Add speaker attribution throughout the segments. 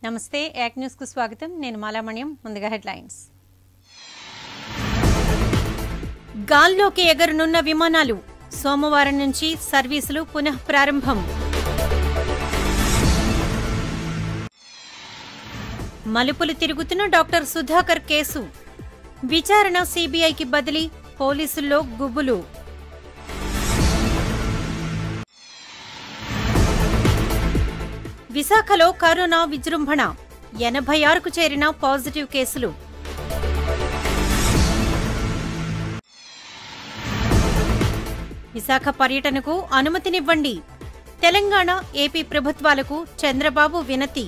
Speaker 1: నమస్తే యాక్ న్యూస్ కు స్వాగతం నేను మాలామణ్యం ముందుగా హెడ్లైన్స్ గాల్లోకి ఎగరనున్న విమానాలు సోమవారం నుంచి సర్వీసులు పునః ప్రారంభం మలుపులు తిరుగుతున్న డాక్టర్ సుధాకర్ కేసు విచారణ సీబీఐకి బదిలీ పోలీసుల్లో గుబులు విశాఖలో కరోనా విజృంభణ ఎనభై ఆరుకు చేరిన పాజిటివ్ కేసులు విశాఖ పర్యటనకు అనుమతినివ్వండి తెలంగాణ ఏపీ ప్రభుత్వాలకు చంద్రబాబు వినతి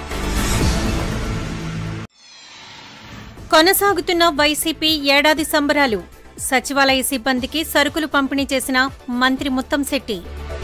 Speaker 1: కొనసాగుతున్న వైసీపీ ఏడాది సంబరాలు సచివాలయ సిబ్బందికి సరుకులు పంపిణీ చేసిన మంత్రి ముత్తంశెట్టి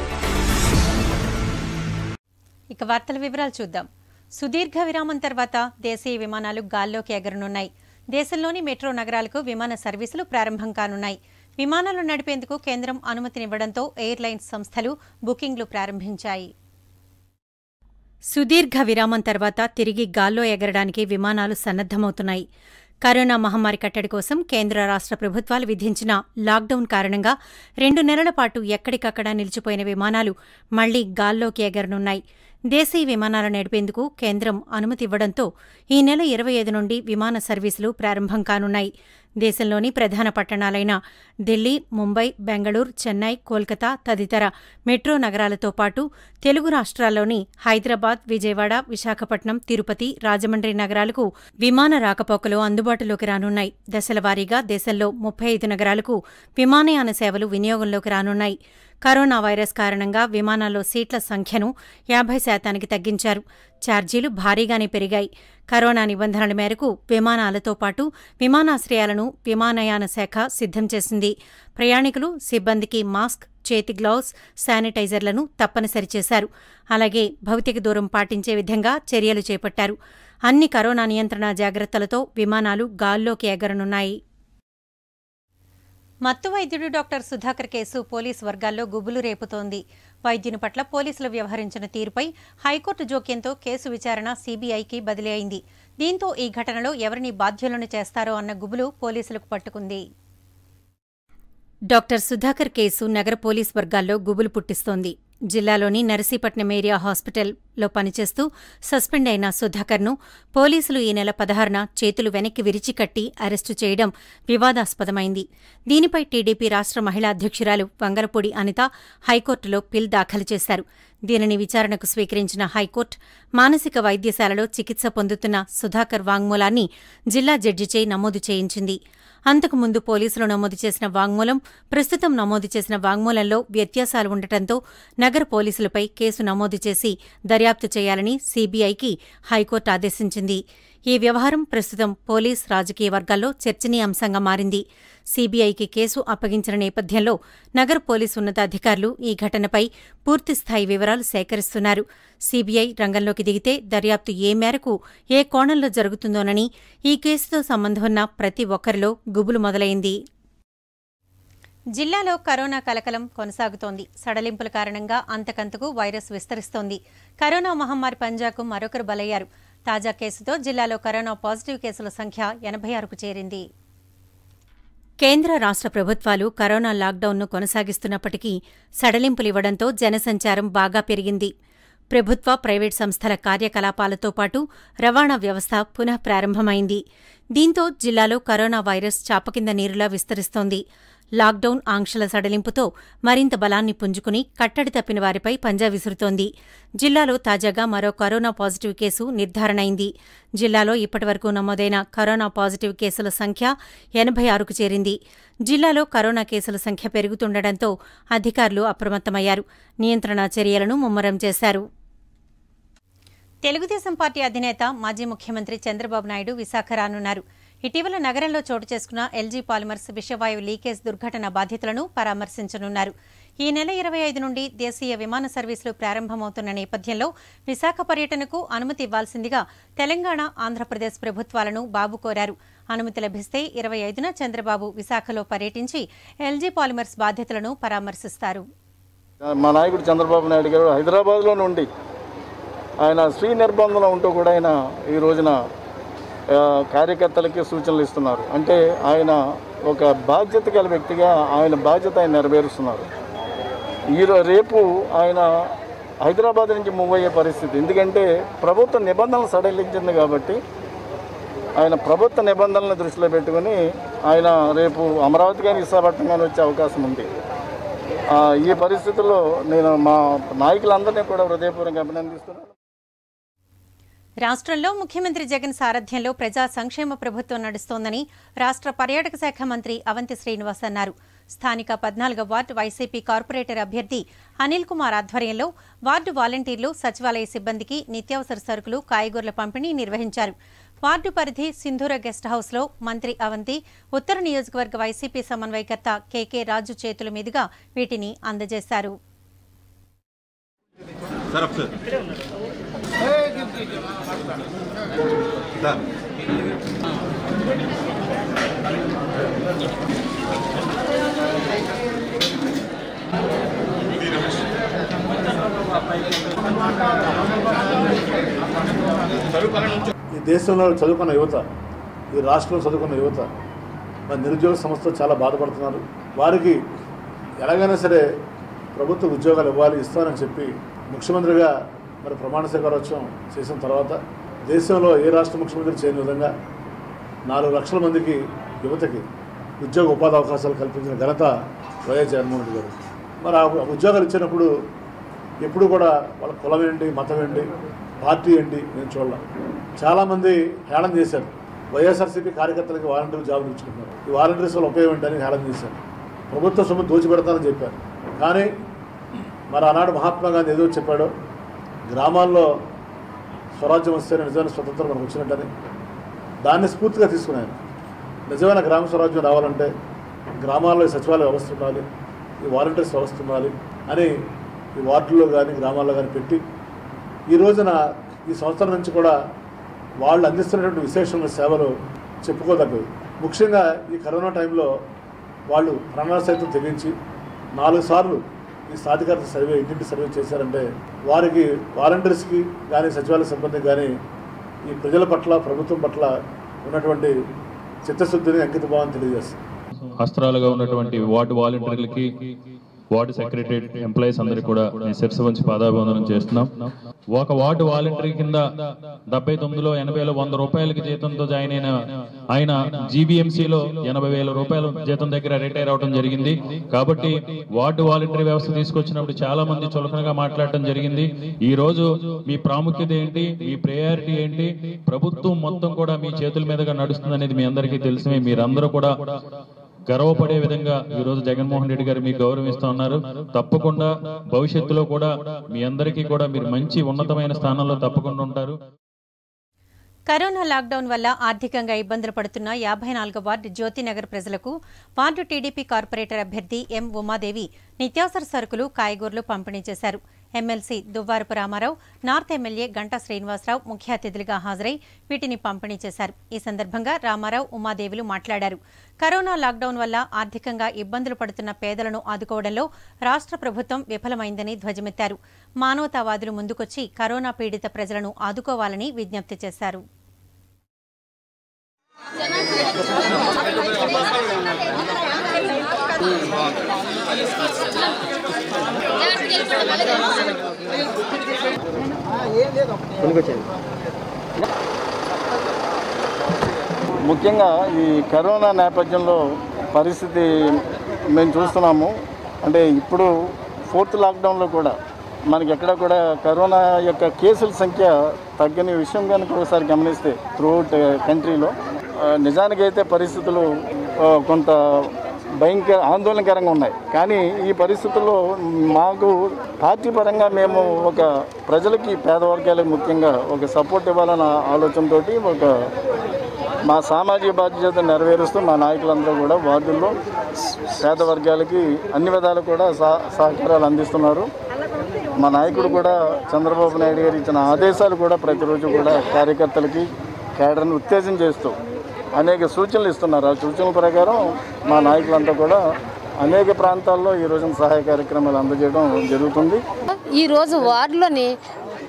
Speaker 1: ఇక వార్తల వివరాలు చూద్దాం సుదీర్ఘ విరామం తర్వాత దేశీయ విమానాలు గాల్లోకి ఎగరనున్నాయి దేశంలోని మెట్రో నగరాలకు విమాన సర్వీసులు ప్రారంభం కానున్నాయి విమానాలు నడిపేందుకు కేంద్రం అనుమతినివ్వడంతో ఎయిర్లైన్స్ సంస్థలు బుకింగ్లు ప్రారంభించాయి సుదీర్ఘ విరామం తర్వాత తిరిగి గాల్లో ఎగరడానికి విమానాలు సన్నద్దమవుతున్నాయి కరోనా మహమ్మారి కట్టడి కోసం కేంద్ర రాష్ట్ర ప్రభుత్వాలు విధించిన లాక్డౌన్ కారణంగా రెండు నెలల పాటు ఎక్కడికక్కడ నిలిచిపోయిన విమానాలు మళ్లీ గాల్లోకి ఎగరనున్నాయి దేశీయ విమానాలు నడిపేందుకు కేంద్రం అనుమతి ఇవ్వడంతో ఈ నెల ఇరవై ఐదు నుండి విమాన సర్వీసులు ప్రారంభం కానున్నాయి దేశంలోని ప్రధాన పట్టణాలైన ఢిల్లీ ముంబై బెంగళూరు చెన్నై కోల్కతా తదితర మెట్రో నగరాలతో పాటు తెలుగు రాష్ట్రాల్లోని హైదరాబాద్ విజయవాడ విశాఖపట్నం తిరుపతి రాజమండ్రి నగరాలకు విమాన రాకపోకలు అందుబాటులోకి రానున్నాయి దశలవారీగా దేశంలో ముప్పై ఐదు నగరాలకు విమానయాన సేవలు వినియోగంలోకి రానున్నాయి కరోనా వైరస్ కారణంగా విమానాల్లో సీట్ల సంఖ్యను యాభై శాతానికి తగ్గించారు ఛార్జీలు భారీగానే పెరిగాయి కరోనా నిబంధనల మేరకు విమానాలతో పాటు విమానాశ్రయాలను విమానయాన శాఖ సిద్ధం చేసింది ప్రయాణికులు సిబ్బందికి మాస్క్ చేతి గ్లౌస్ శానిటైజర్లను తప్పనిసరి చేశారు అలాగే భౌతిక దూరం పాటించే విధంగా చర్యలు చేపట్టారు అన్ని కరోనా నియంత్రణ జాగ్రత్తలతో విమానాలు గాల్లోకి ఎగరనున్నాయి మత్తు వైద్యుడు డాక్టర్ సుధాకర్ కేసు పోలీసు వర్గాల్లో గుబులు రేపుతోంది వైద్యుని పట్ల పోలీసులు వ్యవహరించిన తీరుపై హైకోర్టు జోక్యంతో కేసు విచారణ సీబీఐకి బదిలీ అయింది దీంతో ఈ ఘటనలో ఎవరిని బాధ్యులను చేస్తారో అన్న గుబులు పోలీసులకు పట్టుకుంది డాక్టర్ సుధాకర్ కేసు నగర పోలీస్ వర్గాల్లో గుబులు పుట్టిస్తోంది జిల్లాలోని నరసీపట్నం ఏరియా హాస్పిటల్లో పనిచేస్తూ సస్పెండ్ అయిన సుధాకర్ను పోలీసులు ఈ నెల పదహారున చేతులు వెనక్కి విరిచి కట్టి అరెస్టు చేయడం వివాదాస్పదమైంది దీనిపై టీడీపీ రాష్ట్ర మహిళా అధ్యక్షురాలు వంగలపూడి అనిత హైకోర్టులో పిల్ దాఖలు చేశారు దీనిని విచారణకు స్వీకరించిన హైకోర్టు మానసిక వైద్యశాలలో చికిత్స పొందుతున్న సుధాకర్ వాంగ్మూలాన్ని జిల్లా జడ్జిచే నమోదు చేయించింది అంతకుముందు పోలీసులు నమోదు చేసిన వాంగ్మూలం ప్రస్తుతం నమోదు చేసిన వాంగ్మూలంలో వ్యత్యాసాలు ఉండటంతో నగర పోలీసులపై కేసు నమోదు చేసి దర్యాప్తు చేయాలని సీబీఐకి హైకోర్టు ఆదేశించింది ఈ వ్యవహారం ప్రస్తుతం పోలీస్ రాజకీయ వర్గాల్లో చర్చనీయాంశంగా మారింది సీబీఐకి కేసు అప్పగించిన నేపథ్యంలో నగర పోలీసు ఉన్నతాధికారులు ఈ ఘటనపై పూర్తిస్థాయి వివరాలు సేకరిస్తున్నారు సీబీఐ రంగంలోకి దిగితే దర్యాప్తు ఏ మేరకు ఏ కోణంలో జరుగుతుందోనని ఈ కేసుతో సంబంధం ఉన్న ప్రతి ఒక్కరిలో గుబులు మొదలైంది జిల్లాలో కరోనా కలకలం కొనసాగుతోంది సడలింపుల కారణంగా అంతకంతకు వైరస్ విస్తరిస్తోంది కరోనా మహమ్మారి పంజాకు మరొకరు బలయ్యారు తాజా కేసుతో జిల్లాలో కరోనా పాజిటివ్ కేసుల సంఖ్య ఎనభై ఆరుకు చేరింది కేంద్ర రాష్ట్ర ప్రభుత్వాలు కరోనా లాక్డౌన్ను కొనసాగిస్తున్నప్పటికీ సడలింపులివ్వడంతో జనసంచారం బాగా పెరిగింది ప్రభుత్వ ప్రైవేట్ సంస్థల కార్యకలాపాలతో పాటు రవాణా వ్యవస్థ పునః ప్రారంభమైంది దీంతో జిల్లాలో కరోనా వైరస్ చాపకింద నీరులా విస్తరిస్తోంది లాక్డౌన్ ఆంక్షల సడలింపుతో మరింత బలాన్ని పుంజుకుని కట్టడి తప్పిన వారిపై పంజా విసురుతోంది జిల్లాలో తాజాగా మరో కరోనా పాజిటివ్ కేసు నిర్ధారణైంది జిల్లాలో ఇప్పటివరకు నమోదైన కరోనా పాజిటివ్ కేసుల సంఖ్య ఎనభై ఆరుకు చేరింది జిల్లాలో కరోనా కేసుల సంఖ్య పెరుగుతుండటంతో అధికారులు అప్రమత్తమయ్యారు నియంత్రణ చర్యలను ముమ్మరం చేశారు తెలుగుదేశం పార్టీ అధినేత మాజీ ముఖ్యమంత్రి చంద్రబాబు నాయుడు విశాఖ రానున్నారు ఇటీవల నగరంలో చోటు చేసుకున్న ఎల్జీ పాలిమర్స్ విషవాయు లీకేజ్ దుర్ఘటన బాధితులను పరామర్శించనున్నారు ఈ నెల ఇరవై ఐదు నుండి దేశీయ విమాన సర్వీసులు ప్రారంభమవుతున్న నేపథ్యంలో విశాఖ పర్యటనకు అనుమతి ఇవ్వాల్సిందిగా తెలంగాణ ఆంధ్రప్రదేశ్ ప్రభుత్వాలను బాబు కోరారు అనుమతి లభిస్తే ఇరవై ఐదున చంద్రబాబు విశాఖలో పర్యటించి ఎల్జీ పాలిమర్స్ బాధితులను పరామర్శిస్తారు
Speaker 2: మా నాయకుడు చంద్రబాబు నాయుడు గారు హైదరాబాద్లో నుండి ఆయన స్త్రీ నిర్బంధంలో ఉంటూ కూడా ఆయన ఈ రోజున ఆ, కార్యకర్తలకి సూచనలు ఇస్తున్నారు అంటే ఆయన ఒక బాధ్యత గల వ్యక్తిగా ఆయన బాధ్యత ఆయన నెరవేరుస్తున్నారు ఈరో రేపు ఆయన హైదరాబాద్ నుంచి మూవ్ అయ్యే పరిస్థితి ఎందుకంటే ప్రభుత్వ నిబంధనలు సడలించింది కాబట్టి ఆయన ప్రభుత్వ నిబంధనలను దృష్టిలో పెట్టుకొని ఆయన రేపు అమరావతి కానీ విశాఖపట్నం కానీ వచ్చే అవకాశం ఉంది ఆ, ఈ పరిస్థితుల్లో నేను మా నాయకులందరినీ కూడా హృదయపూర్వకంగా అభినందిస్తున్నాను
Speaker 1: రాష్ట్రంలో ముఖ్యమంత్రి జగన్ సారథ్యంలో ప్రజా సంక్షేమ ప్రభుత్వం నడుస్తోందని రాష్ట్ర పర్యాటక శాఖ మంత్రి అవంతి శ్రీనివాస్ అన్నారు స్థానిక పద్నాలుగో వార్డు వైసీపీ కార్పొరేటర్ అభ్యర్థి అనిల్ కుమార్ ఆధ్వర్యంలో వార్డు వాలంటీర్లు సచివాలయ సిబ్బందికి నిత్యావసర సరుకులు కాయగూరల పంపిణీ నిర్వహించారు వార్డు పరిధి సింధూర గెస్ట్ హౌస్లో మంత్రి అవంతి ఉత్తర నియోజకవర్గ వైసీపీ సమన్వయకర్త కెకే రాజు చేతుల మీదుగా వీటిని అందజేశారు
Speaker 3: సార్ ఒకసారి సార్
Speaker 4: ఈ దేశంలో చదువుకున్న యువత ఈ రాష్ట్రంలో చదువుకున్న యువత మరి నిరుద్యోగ సంస్థ చాలా బాధపడుతున్నారు వారికి ఎలాగైనా సరే ప్రభుత్వ ఉద్యోగాలు ఇవ్వాలి ఇస్తానని చెప్పి ముఖ్యమంత్రిగా మరి ప్రమాణ స్వీకారోత్సవం చేసిన తర్వాత దేశంలో ఏ రాష్ట్ర ముఖ్యమంత్రి చేయని విధంగా నాలుగు లక్షల మందికి యువతకి ఉద్యోగ ఉపాధి అవకాశాలు కల్పించిన ఘనత వైఎస్ జగన్మోహన్ రెడ్డి గారు మరి ఆ ఉద్యోగాలు ఇచ్చినప్పుడు ఎప్పుడు కూడా వాళ్ళ కులం ఏంటి మతం ఏంటి పార్టీ ఏంటి నేను చూడాల చాలామంది హేళన చేశారు వైఎస్ఆర్సీపీ కార్యకర్తలకి వాలంటీర్ జాబులు ఇచ్చుకుంటున్నారు ఈ వాలంటీర్స్ వల్ల ఉపయోగం ఏంటని హేళన చేశారు ప్రభుత్వ సొమ్ము దోచిపెడతానని చెప్పారు కానీ మరి ఆనాడు మహాత్మా గాంధీ ఏదో చెప్పాడో గ్రామాల్లో స్వరాజ్యం వస్తేనే నిజమైన స్వతంత్రం మనకు వచ్చినట్టని దాన్ని స్ఫూర్తిగా తీసుకున్నాను నిజమైన గ్రామ స్వరాజ్యం రావాలంటే గ్రామాల్లో ఈ సచివాలయ వ్యవస్థ ఉండాలి ఈ వాలంటీర్స్ వ్యవస్థ ఉండాలి అని ఈ వార్డుల్లో కానీ గ్రామాల్లో కానీ పెట్టి ఈ రోజున ఈ సంవత్సరం నుంచి కూడా వాళ్ళు అందిస్తున్నటువంటి విశేషమైన సేవలు చెప్పుకోదగ్గవి ముఖ్యంగా ఈ కరోనా టైంలో వాళ్ళు ప్రాణాల సైతం తెగించి నాలుగు సార్లు ఈ సాధికారత సర్వే ఇంటింటి సర్వే చేశారంటే వారికి వాలంటీర్స్కి కానీ సచివాలయ సిబ్బందికి కానీ ఈ ప్రజల పట్ల ప్రభుత్వం పట్ల ఉన్నటువంటి చిత్తశుద్ధిని అంకిత భావం తెలియజేస్తుంది
Speaker 5: అస్త్రాలుగా ఉన్నటువంటి వార్డు వాలంటీర్లకి వార్డు సెక్రటరీ ఎంప్లాయీస్ అందరికీ కూడా నేను శిరస వంచి పాదాభివందనం చేస్తున్నాం ఒక వార్డు వాలంటీర్ కింద డెబ్బై తొమ్మిదిలో ఎనభైలో వంద రూపాయలకి జీతంతో జాయిన్ అయిన ఆయన జీబీఎంసీలో ఎనభై వేల రూపాయల జీతం దగ్గర రిటైర్ అవడం జరిగింది కాబట్టి వార్డు వాలంటీర్ వ్యవస్థ తీసుకొచ్చినప్పుడు చాలా మంది చులకనగా మాట్లాడటం జరిగింది ఈ రోజు మీ ప్రాముఖ్యత ఏంటి మీ ప్రయారిటీ ఏంటి ప్రభుత్వం మొత్తం కూడా మీ చేతుల మీదుగా నడుస్తుంది అనేది మీ అందరికీ తెలిసిమే మీరందరూ కూడా గర్వపడే విధంగా ఈ రోజు జగన్మోహన్ రెడ్డి గారు మీకు గౌరవిస్తూ ఉన్నారు తప్పకుండా భవిష్యత్తులో కూడా మీ అందరికీ కూడా మీరు మంచి ఉన్నతమైన స్థానంలో తప్పకుండా ఉంటారు
Speaker 1: కరోనా లాక్డౌన్ వల్ల ఆర్థికంగా ఇబ్బందులు పడుతున్న యాభై నాలుగో వార్డు జ్యోతినగర్ ప్రజలకు వార్డు టీడీపీ కార్పొరేటర్ అభ్యర్థి ఎం ఉమాదేవి నిత్యావసర సరుకులు కాయగూరలు పంపిణీ చేశారు MLC Duvvarapu Ramarao north MLA Ganta Srinivasarao ముఖ్య అతిథులుగా హాజరై వీటిని పంపిణీ చేశారు ఈ సందర్భంగా రామారావు ఉమాదేవులు మాట్లాడారు కరోనా లాక్డౌన్ వల్ల ఆర్థికంగా ఇబ్బందులు పడుతున్న పేదలను ఆదుకోవడంలో రాష్ట్ర ప్రభుత్వం విఫలమైందని ధ్వజమెత్తారు మానవతావాదులు ముందుకొచ్చి కరోనా పీడిత ప్రజలను ఆదుకోవాలని విజ్ఞప్తి చేశారు
Speaker 2: ముఖ్యంగా ఈ కరోనా నేపథ్యంలో పరిస్థితి మేము చూస్తున్నాము అంటే ఇప్పుడు ఫోర్త్ లాక్డౌన్లో కూడా మనకి ఎక్కడ కూడా కరోనా యొక్క కేసుల సంఖ్య తగ్గని విషయం కనుక ఒకసారి గమనిస్తే త్రూఅవుట్ కంట్రీలో ఆ, నిజానికైతే పరిస్థితులు ఆ, కొంత భయంకర ఆందోళనకరంగా ఉన్నాయి కానీ ఈ పరిస్థితుల్లో మాకు పార్టీ పరంగా మేము ఒక ప్రజలకి పేదవర్గాలకు ముఖ్యంగా ఒక సపోర్ట్ ఇవ్వాలన్న ఆలోచనతోటి ఒక మా సామాజిక బాధ్యత నెరవేరుస్తూ మా నాయకులందరూ కూడా వార్డుల్లో పేద వర్గాలకి అన్ని విధాలు కూడా సహ సహకారాలు అందిస్తున్నారు మా నాయకుడు కూడా చంద్రబాబు నాయుడు గారు ఇచ్చిన ఆదేశాలు కూడా ప్రతిరోజు కూడా కార్యకర్తలకి కేడర్ని ఉత్తేజం చేస్తూ అనేక సూచనలు ఇస్తున్నారు ఆ సూచనల ప్రకారం మా నాయకులంతా కూడా అనేక ప్రాంతాల్లో ఈ రోజున సహాయ కార్యక్రమాలు అందజేయడం జరుగుతుంది
Speaker 6: ఈరోజు వార్డులోని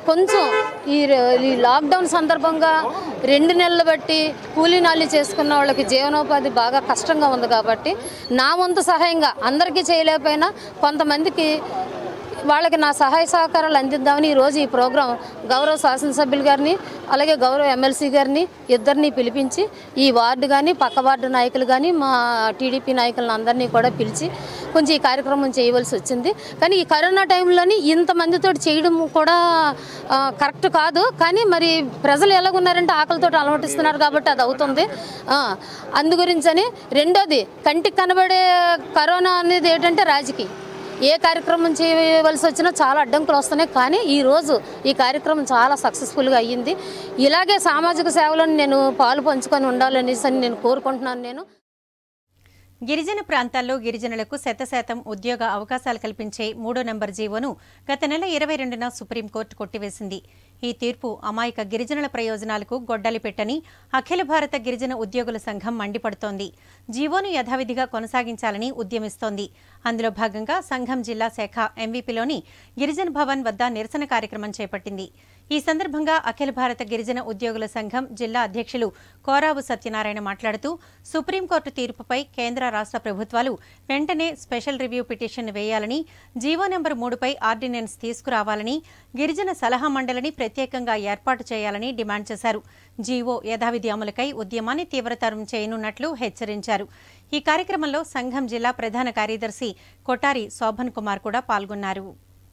Speaker 3: కొంచెం ఈ ర- ఈ లాక్డౌన్ సందర్భంగా రెండు నెలలు బట్టి కూలీ నాలి చేసుకున్న వాళ్ళకి జీవనోపాధి బాగా కష్టంగా ఉంది కాబట్టి నా వంతు సహాయంగా అందరికీ చేయలేకపోయినా కొంతమందికి వాళ్ళకి నా సహాయ సహకారాలు అందిద్దామని ఈరోజు ఈ ప్రోగ్రాం గౌరవ శాసనసభ్యులు గారిని అలాగే గౌరవ ఎమ్మెల్సీ గారిని ఇద్దరిని పిలిపించి ఈ వార్డు కానీ పక్క వార్డు నాయకులు కానీ మా టీడీపీ నాయకులను అందరినీ కూడా పిలిచి కొంచెం ఈ కార్యక్రమం చేయవలసి వచ్చింది కానీ ఈ కరోనా టైంలోని ఇంతమందితో చేయడం కూడా ఆ, కరెక్ట్ కాదు కానీ మరి ప్రజలు ఎలాగున్నారంటే ఆకలితో అలమటిస్తున్నారు కాబట్టి అది అవుతుంది ఆ, అందు గురించని రెండోది కంటికి కనబడే కరోనా అనేది ఏంటంటే రాజకీయం ఏ కార్యక్రమం చేయవలసి వచ్చినా చాలా అడ్డంకులు వస్తున్నాయి కానీ ఈరోజు ఈ కార్యక్రమం చాలా సక్సెస్ఫుల్గా అయ్యింది ఇలాగే సామాజిక సేవలో నేను పాలు పంచుకొని ఉండాలనేసి అని నేను కోరుకుంటున్నాను నేను
Speaker 1: గిరిజన ప్రాంతాల్లో గిరిజనులకు శతశాతం ఉద్యోగ అవకాశాలు కల్పించే మూడో నెంబర్ జీవోను గత నెల ఇరవై రెండున సుప్రీంకోర్టు కొట్టివేసింది ఈ తీర్పు అమాయక గిరిజనుల ప్రయోజనాలకు గొడ్డలి పెట్టని అఖిల భారత గిరిజన ఉద్యోగుల సంఘం మండిపడుతోంది జీవోను యథావిధిగా కొనసాగించాలని ఉద్యమిస్తోంది అందులో భాగంగా సంఘం జిల్లా శాఖ ఎంవీపీలోని గిరిజన భవన్ వద్ద నిరసన కార్యక్రమం చేపట్టింది ఈ సందర్భంగా అఖిల భారత గిరిజన ఉద్యోగుల సంఘం జిల్లా అధ్యక్షులు కోరావు సత్యనారాయణ మాట్లాడుతూ సుప్రీంకోర్టు తీర్పుపై కేంద్ర రాష్ట్ర ప్రభుత్వాలు వెంటనే స్పెషల్ రివ్యూ పిటిషన్ వేయాలని జీవో నెంబర్ మూడుపై ఆర్డినెన్స్ తీసుకురావాలని గిరిజన సలహా మండలిని ప్రత్యేకంగా ఏర్పాటు చేయాలని డిమాండ్ చేశారు జీవో యథావిధి అమలుకై ఉద్యమాన్ని తీవ్రతరం చేయనున్నట్లు హెచ్చరించారు ఈ కార్యక్రమంలో సంఘం జిల్లా ప్రధాన కార్యదర్శి కొటారి శోభన్ కుమార్ కూడా పాల్గొన్నారు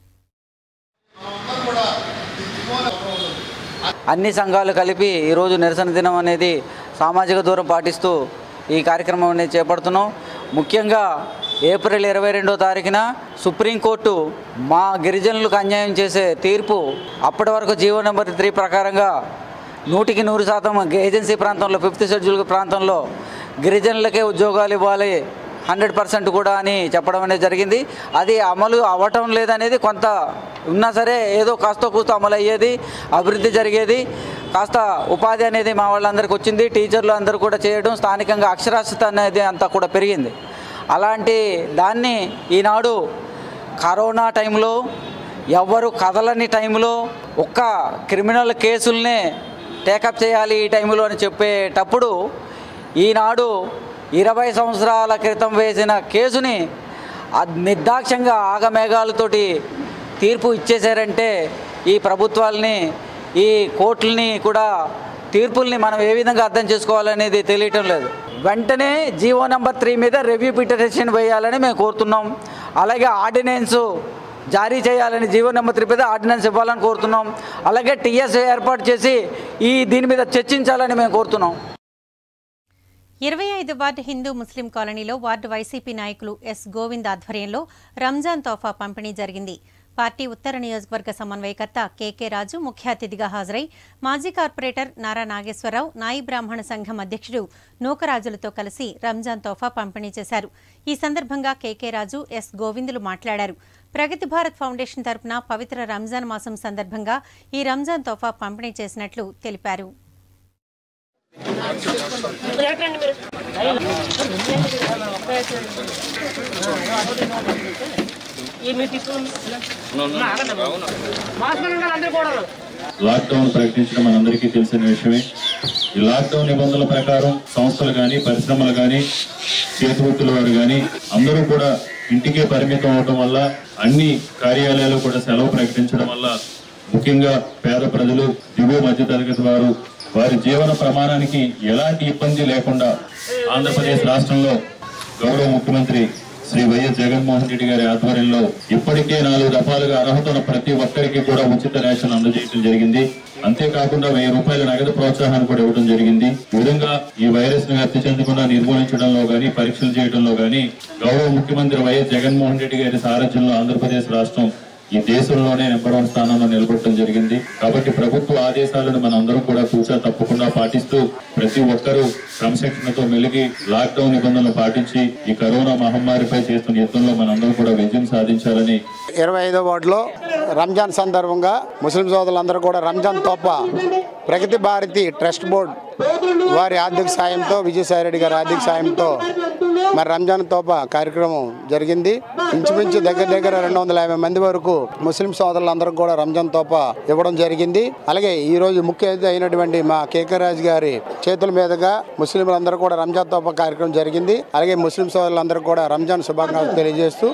Speaker 6: అన్ని సంఘాలు కలిపి ఈరోజు నిరసన దినం అనేది సామాజిక దూరం పాటిస్తూ ఈ కార్యక్రమం అనేది చేపడుతున్నాం ముఖ్యంగా ఏప్రిల్ ఇరవై రెండో తారీఖున సుప్రీంకోర్టు మా గిరిజనులకు అన్యాయం చేసే తీర్పు అప్పటి వరకు జీవో నెంబర్ త్రీ ప్రకారంగా నూటికి నూరు శాతం ఏజెన్సీ ప్రాంతంలో ఫిఫ్త్ షెడ్యూల్ ప్రాంతంలో గిరిజనులకే ఉద్యోగాలు ఇవ్వాలి హండ్రెడ్ పర్సెంట్ కూడా అని చెప్పడం అనేది జరిగింది అది అమలు అవ్వటం లేదనేది కొంత ఉన్నా సరే ఏదో కాస్త కూస్త అమలు అయ్యేది అభివృద్ధి జరిగేది కాస్త ఉపాధి అనేది మా వాళ్ళందరికీ వచ్చింది టీచర్లు అందరూ కూడా చేయడం స్థానికంగా అక్షరాస్యత అనేది అంతా కూడా పెరిగింది అలాంటి దాన్ని ఈనాడు కరోనా టైంలో ఎవ్వరు కదలని టైంలో ఒక్క క్రిమినల్ కేసుల్నే టేకప్ చేయాలి ఈ టైంలో అని చెప్పేటప్పుడు ఈనాడు ఇరవై సంవత్సరాల క్రితం వేసిన కేసుని అద్- నిర్దాక్ష్యంగా ఆగమేఘాలతోటి తీర్పు ఇచ్చేశారంటే ఈ ప్రభుత్వాల్ని ఈ కోర్టుల్ని కూడా తీర్పుల్ని మనం ఏ విధంగా అర్థం చేసుకోవాలనేది తెలియటం లేదు వెంటనే జీవో నెంబర్ త్రీ మీద రివ్యూ పిటిషన్ వేయాలని మేము కోరుతున్నాం అలాగే ఆర్డినెన్స్ జారీ చేయాలని జీవో నెంబర్ త్రీ మీద ఆర్డినెన్స్ ఇవ్వాలని కోరుతున్నాం అలాగే టీఎస్ ఏర్పాటు చేసి ఈ దీని మీద చర్చించాలని మేము కోరుతున్నాం
Speaker 1: ఇరవై ఐదు వార్డు హిందూ ముస్లిం కాలనీలో వార్డు వైసీపీ నాయకులు ఎస్ గోవింద్ ఆధ్వర్యంలో రంజాన్ తోఫా పంపిణీ జరిగింది పార్టీ ఉత్తర నియోజకవర్గ సమన్వయకర్త కెకే రాజు ముఖ్య అతిథిగా హాజరై మాజీ కార్పొరేటర్ నారా నాగేశ్వరరావు నాయి బ్రాహ్మణ సంఘం అధ్యక్షుడు నూకరాజులతో కలిసి రంజాన్ తోఫా పంపిణీ చేశారు ఈ సందర్భంగా కెకే రాజు ఎస్ గోవిందులు మాట్లాడారు ప్రగతి భారత్ ఫౌండేషన్ తరపున పవిత్ర రంజాన్ మాసం సందర్భంగా ఈ రంజాన్ తోఫా పంపిణీ చేసినట్లు తెలిపారు
Speaker 5: లాక్డౌన్ ప్రకటించడం మనందరికీ తెలిసిన విషయమే ఈ లాక్డౌన్ నిబంధనల ప్రకారం సంస్థలు కానీ పరిశ్రమలు కానీ చేతి వృత్తుల వారు కానీ అందరూ కూడా ఇంటికే పరిమితం అవడం వల్ల అన్ని కార్యాలయాలు కూడా సెలవు ప్రకటించడం వల్ల ముఖ్యంగా పేద ప్రజలు దిగువ మధ్యతరగతి వారు వారి జీవన ప్రమాణానికి ఎలాంటి ఇబ్బంది లేకుండా ఆంధ్రప్రదేశ్ రాష్ట్రంలో గౌరవ ముఖ్యమంత్రి శ్రీ వైఎస్ జగన్మోహన్ రెడ్డి గారి ఆధ్వర్యంలో ఇప్పటికే నాలుగు దఫాలుగా అర్హత ఉన్న ప్రతి ఒక్కరికి కూడా ఉచిత రేషన్ అందజేయడం జరిగింది అంతేకాకుండా వెయ్యి రూపాయల నగదు ప్రోత్సాహాన్ని కూడా ఇవ్వడం జరిగింది ఈ విధంగా ఈ వైరస్ ను వ్యాప్తి చెందకుండా నిర్మూలించడంలో గాని పరీక్షలు చేయడంలో గాని గౌరవ ముఖ్యమంత్రి వైఎస్ జగన్మోహన్ రెడ్డి గారి సారథ్యంలో ఆంధ్రప్రదేశ్ రాష్ట్రం ఈ దేశంలోనే నెంబర్ వన్ స్థానంలో నిలబడటం జరిగింది కాబట్టి ప్రభుత్వ ఆదేశాలను మనం అందరం కూడా కూర్చా తప్పకుండా పాటిస్తూ ప్రతి ఒక్కరూ క్రమశిక్షణతో మెలిగి లాక్డౌన్ నిబంధనలు పాటించి ఈ కరోనా మహమ్మారిపై చేస్తున్న యుద్ధంలో మనందరం కూడా విజయం సాధించాలని
Speaker 7: ఇరవై ఐదో వార్డులో రంజాన్ సందర్భంగా ముస్లిం సోదరులందరూ కూడా రంజాన్ తోప ప్రగతి భారతి ట్రస్ట్ బోర్డ్ వారి ఆర్థిక సాయంతో విజయసాయి రెడ్డి గారి ఆర్థిక సాయంతో మరి రంజాన్ తోప కార్యక్రమం జరిగింది ఇంచుమించు దగ్గర దగ్గర రెండు వందల యాభై మంది వరకు ముస్లిం సోదరులందరికీ కూడా రంజాన్ తోప ఇవ్వడం జరిగింది అలాగే ఈ రోజు ముఖ్య అతిథి అయినటువంటి మా కేకే రాజు గారి చేతుల మీదుగా ముస్లింలందరూ కూడా రంజాన్ తోప కార్యక్రమం జరిగింది అలాగే ముస్లిం సోదరులందరికీ కూడా రంజాన్ శుభాకాంక్షలు తెలియజేస్తూ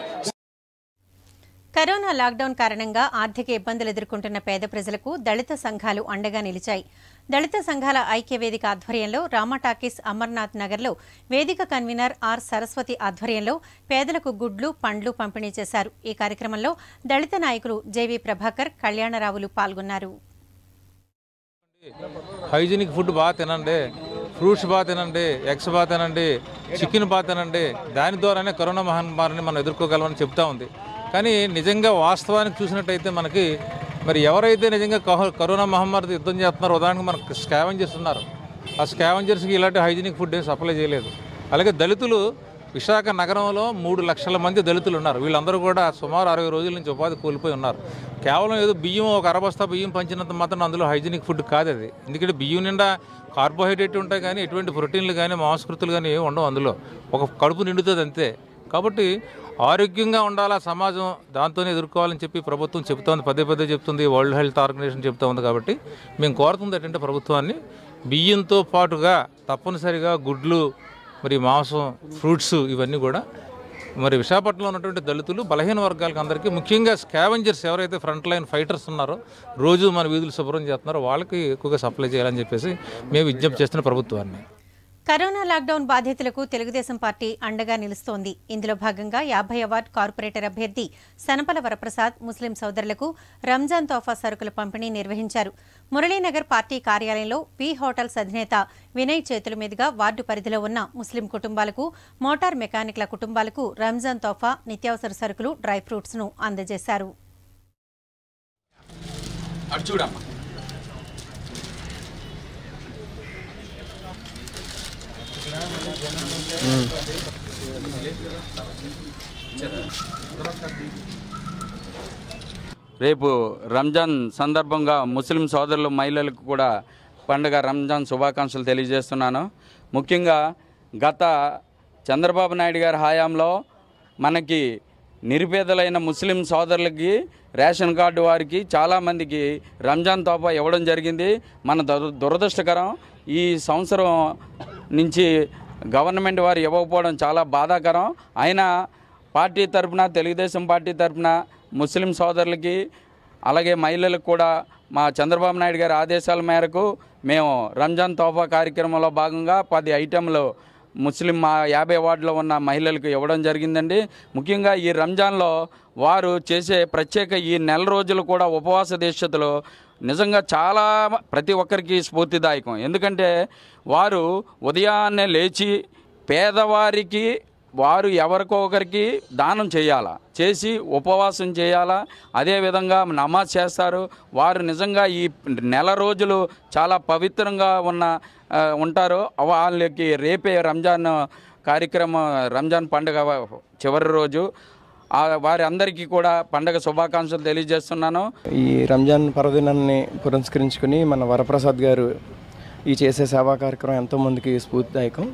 Speaker 1: కరోనా లాక్డౌన్ కారణంగా ఆర్థిక ఇబ్బందులు ఎదుర్కొంటున్న పేద ప్రజలకు దళిత సంఘాలు అండగా నిలిచాయి దళిత సంఘాల ఐక్య వేదిక ఆధ్వర్యంలో రామటాకీస్ అమర్నాథ్ నగర్లో వేదిక కన్వీనర్ ఆర్ సరస్వతి ఆధ్వర్యంలో పేదలకు గుడ్లు పండ్లు పంపిణీ చేశారు ఈ కార్యక్రమంలో దళిత నాయకులు జేవీ ప్రభాకర్ కళ్యాణరావులు పాల్గొన్నారు
Speaker 8: హైజీనిక్ ఫుడ్ బాగా తినండి ఫ్రూట్స్ బాగా తినండి ఎగ్స్ బాగా తినండి చికెన్ బాగా తినండి దాని ద్వారానే కరోనా మహమ్మారిని మనం ఎదుర్కోగలమని చెప్తా ఉంది కానీ నిజంగా వాస్తవానికి చూసినట్టయితే మనకి మరి ఎవరైతే నిజంగా కహ- కరోనా మహమ్మారితో యుద్ధం చేస్తున్నారో ఉదాహరణకు మనకు స్కావెంజర్స్ ఉన్నారు ఆ స్కావెంజర్స్కి ఇలాంటి హైజీనిక్ ఫుడ్ ఏం సప్లై చేయలేదు అలాగే దళితులు విశాఖ నగరంలో మూడు లక్షల మంది దళితులు ఉన్నారు వీళ్ళందరూ కూడా సుమారు అరవై రోజుల నుంచి ఉపాధి కోల్పోయి ఉన్నారు కేవలం ఏదో బియ్యం ఒక అరబస్తా బియ్యం పంచినంత మాత్రం అందులో హైజీనిక్ ఫుడ్ కాదు అది ఎందుకంటే బియ్యం నిండా కార్బోహైడ్రేట్ ఉంటాయి కానీ ఎటువంటి ప్రోటీన్లు కానీ మాంసకృతులు కానీ ఏమి ఉండవు అందులో ఒక కడుపు నిండుతుంది అంతే కాబట్టి ఆరోగ్యంగా ఉండాలా సమాజం దాంతోనే ఎదుర్కోవాలని చెప్పి ప్రభుత్వం చెప్తోంది పదే పదే చెప్తుంది వరల్డ్ హెల్త్ ఆర్గనైజేషన్ చెప్తా ఉంది కాబట్టి మేము కోరుతుంది ఏంటంటే ప్రభుత్వాన్ని బియ్యంతో పాటుగా తప్పనిసరిగా గుడ్లు మరి మాంసం ఫ్రూట్స్ ఇవన్నీ కూడా మరి విశాఖపట్నంలో ఉన్నటువంటి దళితులు బలహీన వర్గాలకు అందరికీ ముఖ్యంగా స్కావెంజర్స్ ఎవరైతే ఫ్రంట్ లైన్ ఫైటర్స్ ఉన్నారో రోజు మన వీధులు శుభ్రం చేస్తున్నారో వాళ్ళకి ఎక్కువగా సప్లై చేయాలని చెప్పేసి మేము విజ్ఞప్తి చేస్తున్న ప్రభుత్వాన్ని
Speaker 1: కరోనా లాక్డౌన్ బాధితులకు తెలుగుదేశం పార్టీ అండగా నిలుస్తోంది ఇందులో భాగంగా యాభై అవార్డు కార్పొరేటర్ అభ్యర్థి సనపల వరప్రసాద్ ముస్లిం సోదరులకు రంజాన్ తోఫా సరుకుల పంపిణీ నిర్వహించారు మురళీనగర్ పార్టీ కార్యాలయంలో వి హోటల్స్ అధినేత వినయ్ చేతుల మీదుగా వార్డు పరిధిలో ఉన్న ముస్లిం కుటుంబాలకు మోటార్ మెకానిక్ల కుటుంబాలకు రంజాన్ తోఫా నిత్యావసర సరుకులు డ్రై ఫ్రూట్స్ ను అందజేశారు
Speaker 9: రేపు రంజాన్ సందర్భంగా ముస్లిం సోదరులు మహిళలకు కూడా పండుగ రంజాన్ శుభాకాంక్షలు తెలియజేస్తున్నాను ముఖ్యంగా గత చంద్రబాబు నాయుడు గారి హయాంలో మనకి నిరుపేదలైన ముస్లిం సోదరులకి రేషన్ కార్డు వారికి చాలామందికి రంజాన్ తోపా ఇవ్వడం జరిగింది మన దుర దురదృష్టకరం ఈ సంవత్సరం నుంచి గవర్నమెంట్ వారు ఇవ్వకపోవడం చాలా బాధాకరం అయినా పార్టీ తరపున తెలుగుదేశం పార్టీ తరపున ముస్లిం సోదరులకి అలాగే మహిళలకు కూడా మా చంద్రబాబు నాయుడు గారి ఆదేశాల మేరకు మేము రంజాన్ తోఫా కార్యక్రమంలో భాగంగా పది ఐటెంలు ముస్లిం మా యాభై వార్డులో ఉన్న మహిళలకు ఇవ్వడం జరిగిందండి ముఖ్యంగా ఈ రంజాన్లో వారు చేసే ప్రత్యేక ఈ నెల రోజులు కూడా ఉపవాస దీక్షతలు నిజంగా చాలా ప్రతి ఒక్కరికి స్ఫూర్తిదాయకం ఎందుకంటే వారు ఉదయాన్నే లేచి పేదవారికి వారు ఎవరికో ఒకరికి దానం చేయాలా చేసి ఉపవాసం చేయాలా అదేవిధంగా నమాజ్ చేస్తారు వారు నిజంగా ఈ నెల రోజులు చాలా పవిత్రంగా ఉన్న ఆ, ఉంటారు వాళ్ళకి రేపే రంజాన్ కార్యక్రమం రంజాన్ పండుగ చివరి రోజు ఆ వారి అందరికీ కూడా పండగ శుభాకాంక్షలు తెలియజేస్తున్నాను
Speaker 10: ఈ రంజాన్ పర్వదినాన్ని పురస్కరించుకుని మన వరప్రసాద్ గారు ఈ చేసే సేవా కార్యక్రమం ఎంతోమందికి స్ఫూర్తిదాయకం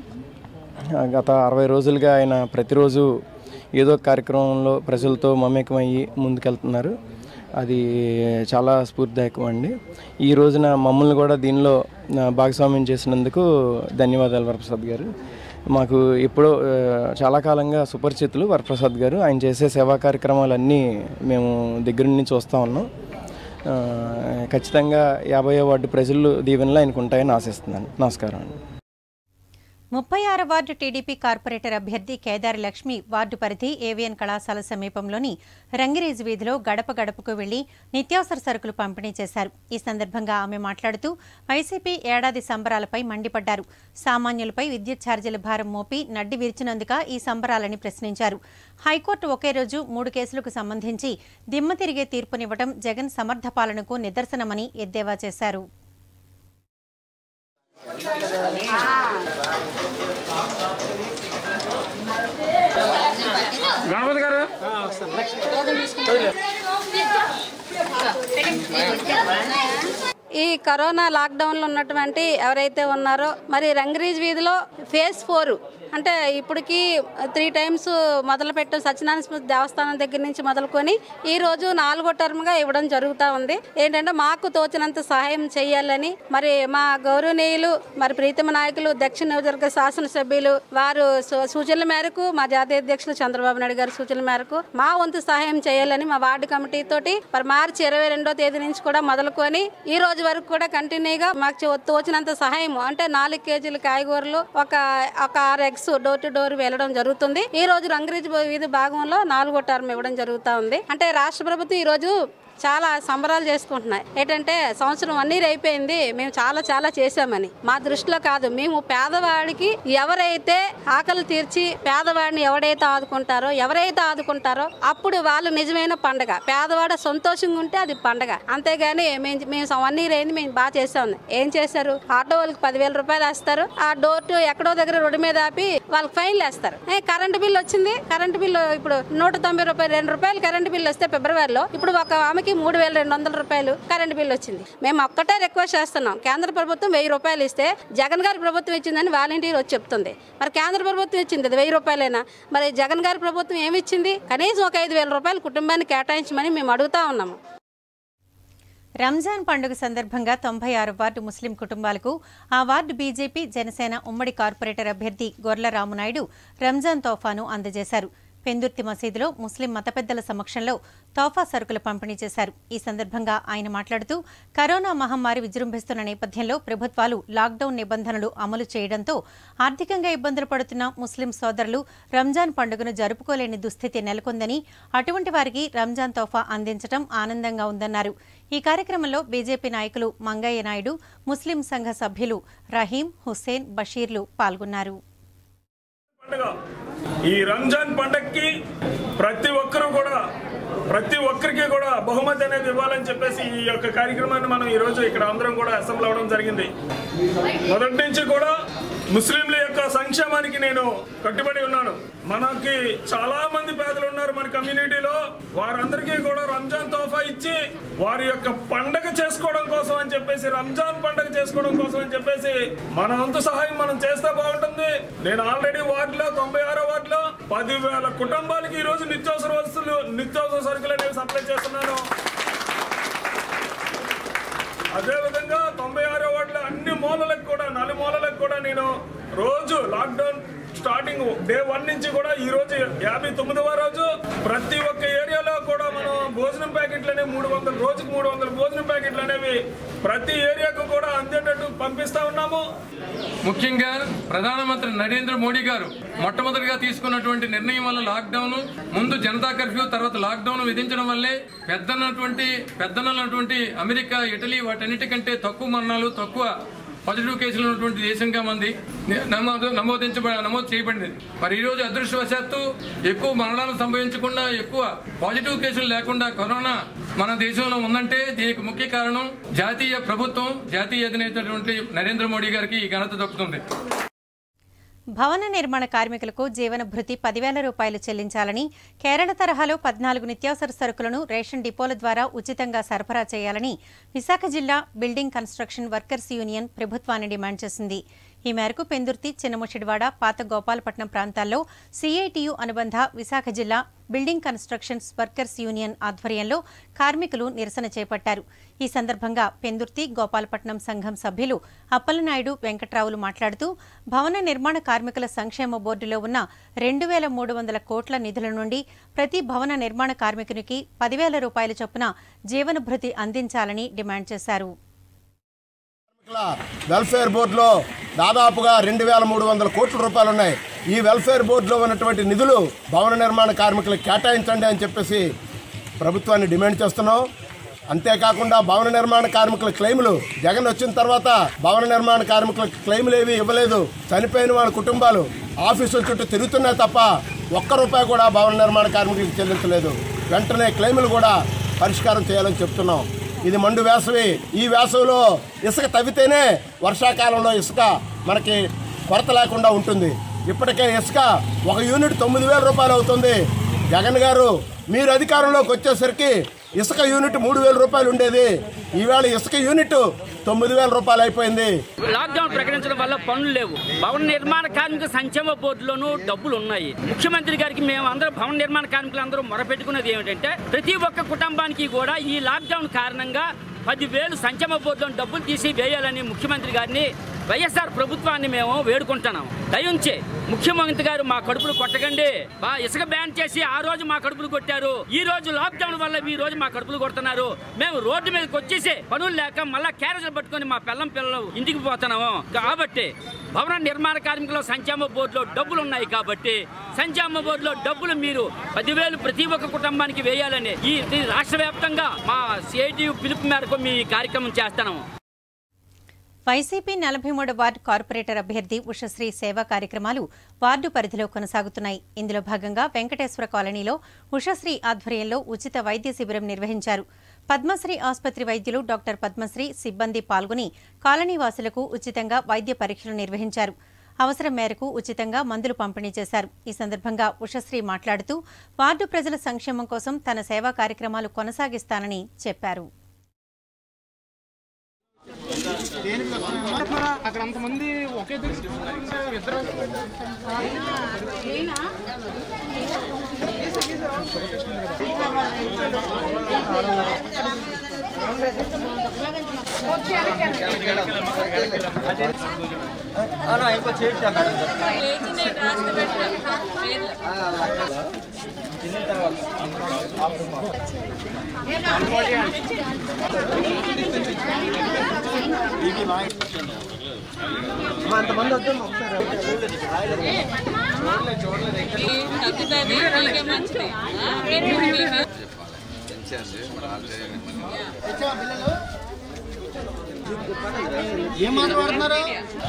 Speaker 10: ఆ, గత అరవై రోజులుగా ఆయన ప్రతిరోజు ఏదో ఒక కార్యక్రమంలో ప్రజలతో మమేకమయ్యి ముందుకెళ్తున్నారు అది చాలా స్ఫూర్తిదాయకం అండి ఈ రోజున మమ్మల్ని కూడా దీనిలో ఆ, భాగస్వామ్యం చేసినందుకు ధన్యవాదాలు వరప్రసాద్ గారు మాకు ఎప్పుడో ఆ, చాలా కాలంగా సుపరిచితులు వరప్రసాద్ గారు ఆయన చేసే సేవా కార్యక్రమాలన్నీ మేము దగ్గర నుంచి చూస్తూ ఉన్నాం ఆ, ఖచ్చితంగా యాభై వార్డు ప్రజలు దీవెనలు ఆయనకు ఉంటాయని ఆశిస్తున్నాను నమస్కారం అండి
Speaker 1: ముప్పై ఆరు వార్డు టీడీపీ కార్పొరేటర్ అభ్యర్థి కేదారి లక్ష్మి వార్డు పరిధి ఏవిఎన్ కళాశాల సమీపంలోని రంగిరేజు వీధిలో గడప గడపకు వెళ్లి నిత్యావసర సరుకులు పంపిణీ చేశారు ఈ సందర్భంగా ఆమె మాట్లాడుతూ వైసీపీ ఏడాది సంబరాలపై మండిపడ్డారు సామాన్యులపై విద్యుత్ ఛార్జీల భారం మోపి నడ్డి విరిచినందుక ఈ సంబరాలని ప్రశ్నించారు హైకోర్టు ఒకే రోజు మూడు కేసులకు సంబంధించి దిమ్మ తిరిగే తీర్పునివ్వడం జగన్ సమర్థ పాలనకు నిదర్శనమని ఎద్దేవా చేశారు
Speaker 8: గణపతి గారు
Speaker 11: ఈ కరోనా లాక్డౌన్లో ఉన్నటువంటి ఎవరైతే ఉన్నారో మరి రంగరీజ్ వీధిలో ఫేజ్ ఫోర్ అంటే ఇప్పటికి త్రీ టైమ్స్ మొదలు పెట్టాం సత్యనారాయణ స్వామి దేవస్థానం దగ్గర నుంచి మొదలుకొని ఈ రోజు నాలుగో టర్మ్గా ఇవ్వడం జరుగుతూ ఉంది ఏంటంటే మాకు తోచినంత సహాయం చేయాలని మరి మా గౌరవనీయులు మరి ప్రీతమ నాయకులు దక్షిణ నియోజకవర్గ శాసనసభ్యులు వారు సు- సూచనల మేరకు మా జాతీయ అధ్యక్షులు చంద్రబాబు నాయుడు గారి సూచనల మేరకు మా వంతు సహాయం చేయాలని మా వార్డు కమిటీ తోటి మరి మార్చి ఇరవై రెండో తేదీ నుంచి కూడా మొదలుకొని ఈ రోజు వరకు కూడా కంటిన్యూగా మాకు చే- తోచినంత సహాయం అంటే నాలుగు కేజీల కాయగూరలు ఒక ఒక ఆరు ఎగ్స్ డోర్ టు డోర్ వెళ్ళడం జరుగుతుంది ఈ రోజు రంగరీజ్ వీధి భాగంలో నాలుగో టర్మ్ ఇవ్వడం జరుగుతా ఉంది అంటే రాష్ట్ర ప్రభుత్వం ఈ రోజు చాలా సంబరాలు చేసుకుంటున్నాయి ఏంటంటే సంవత్సరం వన్ ఇయర్ అయిపోయింది మేము చాలా చాలా చేశామని మా దృష్టిలో కాదు మేము పేదవాడికి ఎవరైతే ఆకలి తీర్చి పేదవాడిని ఎవడైతే ఆదుకుంటారో ఎవరైతే ఆదుకుంటారో అప్పుడు వాళ్ళు నిజమైన పండగ పేదవాడు సంతోషంగా ఉంటే అది పండగ అంతేగాని మేము మేము వన్ ఇయర్ అయింది మేము బాగా చేసాం ఏం చేశారు ఆటో వాళ్ళకి పదివేల రూపాయలు వేస్తారు ఆ డోర్ టు ఎక్కడో దగ్గర రోడ్డు మీద ఆపి వాళ్ళకి ఫైన్లు వేస్తారు ఏ, కరెంటు బిల్ వచ్చింది కరెంటు బిల్లు ఇప్పుడు నూట తొంభై రూపాయలు రెండు రూపాయలు కరెంటు బిల్ వస్తే ఫిబ్రవరిలో ఇప్పుడు ఒక ఆమెకి మూడు వేల రెండు వందల రూపాయలు కరెంటు బిల్ వచ్చింది మేము ఒక్కటే రిక్వెస్ట్ చేస్తున్నాం కేంద్ర ప్రభుత్వం వెయ్యి రూపాయలు ఇస్తే జగన్ గారి ప్రభుత్వం ఇచ్చిందని వాలంటీర్ వచ్చి చెప్తుంది మరి కేంద్ర ప్రభుత్వం ఇచ్చింది అది వెయ్యి రూపాయలైనా మరి జగన్ గారి ప్రభుత్వం ఏమి ఇచ్చింది కనీసం ఒక ఐదు వేల రూపాయలు కుటుంబానికి కేటాయించమని మేము అడుగుతా ఉన్నాము
Speaker 1: రంజాన్ పండుగ సందర్భంగా తొంభై ఆరు వార్డు ముస్లిం కుటుంబాలకు ఆ వార్డు బీజేపీ జనసేన ఉమ్మడి కార్పొరేటర్ అభ్యర్థి గొర్ల రామునాయుడు రంజాన్ తోఫాను అందజేశారు పెందుర్తి మసీదులో ముస్లిం మత పెద్దల సమక్షంలో తోఫా సరుకులు పంపిణీ చేశారు ఈ సందర్భంగా ఆయన మాట్లాడుతూ కరోనా మహమ్మారి విజృంభిస్తున్న నేపథ్యంలో ప్రభుత్వాలు లాక్డౌన్ నిబంధనలు అమలు చేయడంతో ఆర్థికంగా ఇబ్బందులు పడుతున్న ముస్లిం సోదరులు రంజాన్ పండుగను జరుపుకోలేని దుస్థితి నెలకొందని అటువంటి వారికి రంజాన్ తోఫా అందించడం ఆనందంగా ఉందన్నారు ఈ కార్యక్రమంలో బీజేపీ నాయకులు మంగయ్య నాయుడు ముస్లిం సంఘ సభ్యులు రహీం హుస్సేన్ బషీర్లు పాల్గొన్నారు
Speaker 12: పండుగ ఈ రంజాన్ పండగకి ప్రతి ఒక్కరూ కూడా ప్రతి ఒక్కరికి కూడా బహుమతి అనేది ఇవ్వాలని చెప్పేసి ఈ యొక్క కార్యక్రమాన్ని మనం ఈ రోజు ఇక్కడ అందరం కూడా అసెంబ్లీ అవడం జరిగింది మొదటి నుంచి కూడా ముస్లింల యొక్క సంక్షేమానికి నేను కట్టుబడి ఉన్నాను మనకి చాలా మంది పేదలు ఉన్నారు మన కమ్యూనిటీలో వారందరికీ కూడా రంజాన్ తోఫా ఇచ్చి వారి యొక్క పండగ చేసుకోవడం కోసం అని చెప్పేసి రంజాన్ పండగ చేసుకోవడం కోసం అని చెప్పేసి మన వంతు సహాయం మనం చేస్తే బాగుంటుంది నేను ఆల్రెడీ వార్డులో తొంభై ఆరో వార్డులో పదివేల కుటుంబాలకి ఈ రోజు నిత్యావసర వస్తువులు నిత్యావసర సరుకులు అనేవి సప్లై చేస్తున్నాను అదే విధంగా తొంభై ఆరో వార్డులో అన్ని మూలలకు కూడా నలు మూలలకు కూడా నేను రోజు లాక్డౌన్ స్టార్టింగ్ డే వన్ నుంచి కూడా ఈ రోజు యాభై తొమ్మిదవ రోజు ప్రతి ఒక్క ఏరియాలో కూడా మనం భోజనం ప్యాకెట్లు అనేవి మూడు వందల రోజుకు మూడు వందల భోజనం ప్యాకెట్లు అనేవి ప్రతి ఏరియాకు కూడా అందేటట్టు పంపిస్తా ఉన్నాము
Speaker 13: ముఖ్యంగా ప్రధానమంత్రి నరేంద్ర మోడీ గారు మొట్టమొదటిగా తీసుకున్నటువంటి నిర్ణయం వల్ల లాక్డౌన్ ముందు జనతా కర్ఫ్యూ తర్వాత లాక్డౌన్ విధించడం వల్లే పెద్దనటువంటి పెద్దనటువంటి అమెరికా ఇటలీ వాటన్నిటికంటే తక్కువ మరణాలు తక్కువ పాజిటివ్ కేసులు ఉన్నటువంటి దేశంగా మంది నమోదు నమోదించబ నమోదు చేయబడింది మరి ఈ రోజు అదృష్టవశాత్తు ఎక్కువ మరణాలు సంభవించకుండా ఎక్కువ పాజిటివ్ కేసులు లేకుండా కరోనా మన దేశంలో ఉందంటే దీనికి ముఖ్య కారణం జాతీయ ప్రభుత్వం జాతీయ అధినేత నరేంద్ర మోడీ గారికి ఈ ఘనత దక్కుతుంది
Speaker 1: భవన నిర్మాణ కార్మికులకు జీవన భృతి పదివేల రూపాయలు చెల్లించాలని కేరళ తరహాలో పద్నాలుగు నిత్యావసర సరుకులను రేషన్ డిపోల ద్వారా ఉచితంగా సరఫరా చేయాలని విశాఖ జిల్లా బిల్డింగ్ కన్స్ట్రక్షన్ వర్కర్స్ యూనియన్ ప్రభుత్వాన్ని డిమాండ్ చేసింది ఈ మేరకు పెందుర్తి చిన్నముషిడివాడ పాత గోపాలపట్నం ప్రాంతాల్లో సిఐటియు అనుబంధ విశాఖ జిల్లా బిల్డింగ్ కన్స్ట్రక్షన్స్ వర్కర్స్ యూనియన్ ఆధ్వర్యంలో కార్మికులు నిరసన చేపట్టారు ఈ సందర్భంగా పెందుర్తి గోపాలపట్నం సంఘం సభ్యులు అప్పలనాయుడు వెంకట్రావులు మాట్లాడుతూ భవన నిర్మాణ కార్మికుల సంక్షేమ బోర్డులో ఉన్న రెండు వేల మూడు వందల కోట్ల నిధుల నుండి ప్రతి భవన నిర్మాణ కార్మికునికి పదివేల రూపాయల చొప్పున జీవన భృతి అందించాలని డిమాండ్ చేశారు
Speaker 14: వెల్ఫేర్ బోర్డులో దాదాపుగా రెండు వేల మూడు వందల కోట్ల రూపాయలు ఉన్నాయి ఈ వెల్ఫేర్ బోర్డులో ఉన్నటువంటి నిధులు భవన నిర్మాణ కార్మికులకు కేటాయించండి అని చెప్పేసి ప్రభుత్వాన్ని డిమాండ్ చేస్తున్నాం అంతేకాకుండా భవన నిర్మాణ కార్మికుల క్లెయిములు జగన్ వచ్చిన తర్వాత భవన నిర్మాణ కార్మికులకు క్లెయిములు ఏవి ఇవ్వలేదు చనిపోయిన వాళ్ళ కుటుంబాలు ఆఫీసుల చుట్టూ తిరుగుతున్నాయి తప్ప ఒక్క రూపాయి కూడా భవన నిర్మాణ కార్మికులకు చెల్లించలేదు వెంటనే క్లెయిములు కూడా పరిష్కారం చేయాలని చెప్తున్నాం ఇది మండు వేసవి ఈ వేసవిలో ఇసుక తవ్వితేనే వర్షాకాలంలో ఇసుక మనకి కొరత లేకుండా ఉంటుంది ఇప్పటికే ఇసుక ఒక యూనిట్ తొమ్మిది వేల రూపాయలు అవుతుంది జగన్ గారు మీరు అధికారంలోకి వచ్చేసరికి ఇసుక యూనిట్ మూడు వేల రూపాయలు ఉండేది ఈవేళ ఇసుక యూనిట్ తొమ్మిది వేల రూపాయలు అయిపోయింది
Speaker 15: లాక్డౌన్ ప్రకటించడం వల్ల పనులు లేవు భవన నిర్మాణ కార్మిక సంక్షేమ బోర్డులోనూ డబ్బులు ఉన్నాయి ముఖ్యమంత్రి గారికి మేము అందరం భవన నిర్మాణ కార్మికులు అందరూ మొరపెట్టుకున్నది ఏమిటంటే ప్రతి ఒక్క కుటుంబానికి కూడా ఈ లాక్డౌన్ కారణంగా పదివేలు సంక్షేమ బోర్డులో డబ్బులు తీసి వేయాలని ముఖ్యమంత్రి గారిని వైఎస్ఆర్ ప్రభుత్వాన్ని మేము వేడుకుంటున్నాం దయించి ముఖ్యమంత్రి గారు మా కడుపులు కొట్టకండి బా ఇసుక బ్యాన్ చేసి ఆ రోజు మా కడుపులు కొట్టారు ఈ రోజు లాక్డౌన్ వల్ల ఈ రోజు మా కడుపులు కొడుతున్నారు మేము రోడ్డు మీదకి వచ్చేసి పనులు లేక మళ్ళా క్యారేజీలు పట్టుకొని మా పిల్లం పిల్లలు ఇంటికి పోతున్నాము కాబట్టి భవన నిర్మాణ కార్మికుల సంక్షేమ బోర్డులో డబ్బులు ఉన్నాయి కాబట్టి సంక్షేమ బోర్డులో డబ్బులు మీరు పదివేలు ప్రతి ఒక్క కుటుంబానికి వేయాలని ఈ ఈ రాష్ట్ర వ్యాప్తంగా మా సిఐటి పిలుపు మేరకు మీ కార్యక్రమం చేస్తున్నాము
Speaker 1: వైసీపీ నలభై మూడు వార్డు కార్పొరేటర్ అభ్యర్థి ఉషశ్రీ సేవా కార్యక్రమాలు వార్డు పరిధిలో కొనసాగుతున్నాయి ఇందులో భాగంగా వెంకటేశ్వర కాలనీలో ఉషశ్రీ ఆధ్వర్యంలో ఉచిత వైద్య శిబిరం నిర్వహించారు పద్మశ్రీ ఆసుపత్రి వైద్యులు డాక్టర్ పద్మశ్రీ సిబ్బంది పాల్గొని కాలనీ వాసులకు ఉచితంగా వైద్య పరీక్షలు నిర్వహించారు అవసరం మేరకు ఉచితంగా మందులు పంపిణీ చేశారు ఈ సందర్భంగా ఉషశ్రీ మాట్లాడుతూ వార్డు ప్రజల సంక్షేమం కోసం తన సేవా కార్యక్రమాలు కొనసాగిస్తానని చెప్పారు
Speaker 16: అక్కడ అంతమంది ఒకే దగ్గర ఇద్దరు
Speaker 17: అంతమంది వద్దాం ఒకసారి
Speaker 16: ఏం మాట్లాడుతున్నారు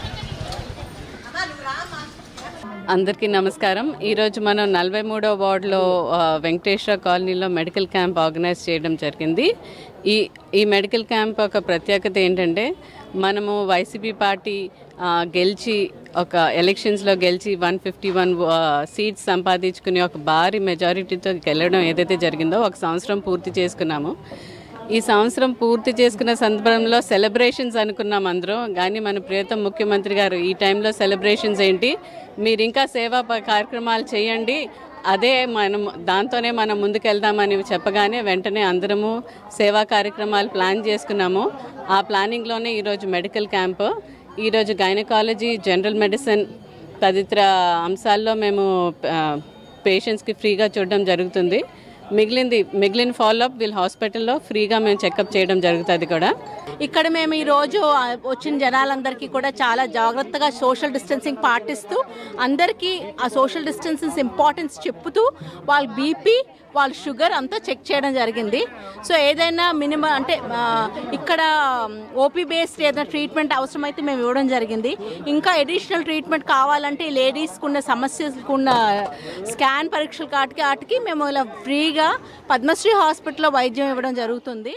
Speaker 18: అందరికీ నమస్కారం ఈరోజు మనం నలభై మూడో వార్డులో ఆ, వెంకటేశ్వర కాలనీలో మెడికల్ క్యాంప్ ఆర్గనైజ్ చేయడం జరిగింది ఈ ఈ మెడికల్ క్యాంప్ ఒక ప్రత్యేకత ఏంటంటే మనము వైసీపీ పార్టీ ఆ, గెలిచి ఒక ఎలక్షన్స్లో గెలిచి వన్ ఫిఫ్టీ వన్ సీట్స్ సంపాదించుకుని ఒక భారీ మెజారిటీతో గెలవడం ఏదైతే జరిగిందో ఒక సంవత్సరం పూర్తి చేసుకున్నాము ఈ సంవత్సరం పూర్తి చేసుకున్న సందర్భంలో సెలబ్రేషన్స్ అనుకున్నాం అందరం కానీ మన ప్రియతం ముఖ్యమంత్రి గారు ఈ టైంలో సెలబ్రేషన్స్ ఏంటి మీరు ఇంకా సేవా ప- కార్యక్రమాలు చేయండి అదే మనం దాంతోనే మనం ముందుకెళ్దామని చెప్పగానే వెంటనే అందరము సేవా కార్యక్రమాలు ప్లాన్ చేసుకున్నాము ఆ ప్లానింగ్లోనే ఈరోజు మెడికల్ క్యాంప్ ఈరోజు గైనకాలజీ జనరల్ మెడిసిన్ తదితర అంశాల్లో మేము పేషెంట్స్కి ఫ్రీగా చూడడం జరుగుతుంది మిగిలింది మిగిలిన ఫాలోఅప్ వీళ్ళ హాస్పిటల్లో ఫ్రీగా మేము చెకప్ చేయడం జరుగుతుంది కూడా
Speaker 19: ఇక్కడ మేము ఈ రోజు ఆ, వచ్చిన జనాలందరికీ కూడా చాలా జాగ్రత్తగా సోషల్ డిస్టెన్సింగ్ పాటిస్తూ అందరికీ ఆ సోషల్ డిస్టెన్సింగ్ ఇంపార్టెన్స్ చెప్పుతూ వాళ్ళ బీపీ వాళ్ళ షుగర్ అంతా చెక్ చేయడం జరిగింది సో ఏదైనా మినిమం అంటే ఆ, ఇక్కడ ఓపీ బేస్డ్ ఏదైనా ట్రీట్మెంట్ అవసరమైతే మేము ఇవ్వడం జరిగింది ఇంకా అడిషనల్ ట్రీట్మెంట్ కావాలంటే లేడీస్కి ఉన్న సమస్యలకు ఉన్న స్కాన్ పరీక్షలు కాటికి వాటికి మేము ఇలా ఫ్రీగా పద్మశ్రీ హాస్పిటల్లో వైద్యం ఇవ్వడం జరుగుతుంది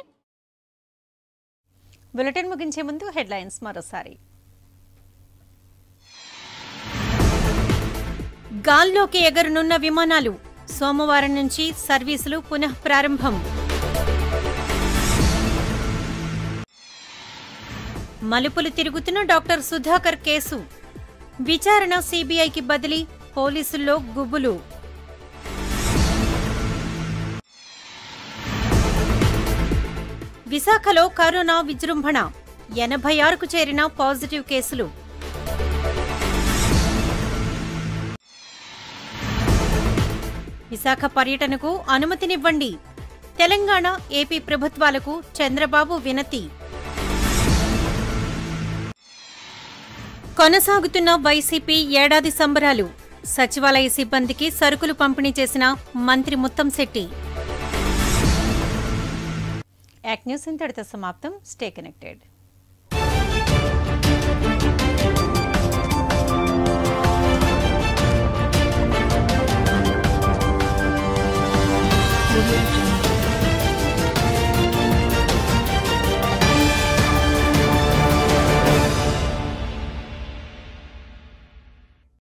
Speaker 1: బులెటిన్ ముగించే ముందు హెడ్లైన్స్ మరోసారి గాల్లోకి ఎగరనున్న విమానాలు సోమవారం నుంచి సర్వీసులు పునః ప్రారంభం మలుపులు తిరుగుతున్న డాక్టర్ సుధాకర్ కేసు విచారణ సీబీఐకి బదిలీ పోలీసుల్లో గుబులు విశాఖలో కరోనా విజృంభణ ఎనభై ఆరుకు చేరిన పాజిటివ్ కేసులు విశాఖ పర్యటనకు అనుమతినివ్వండి తెలంగాణ ఏపీ ప్రభుత్వాలకు చంద్రబాబు వినతి కొనసాగుతున్న వైసీపీ ఏడాది సంబరాలు సచివాలయ సిబ్బందికి సరుకులు పంపిణీ చేసిన మంత్రి ముత్తంశెట్టి యాక్ న్యూస్ ఇంతటితో సమాప్తం స్టే కనెక్టెడ్
Speaker 17: Thank you.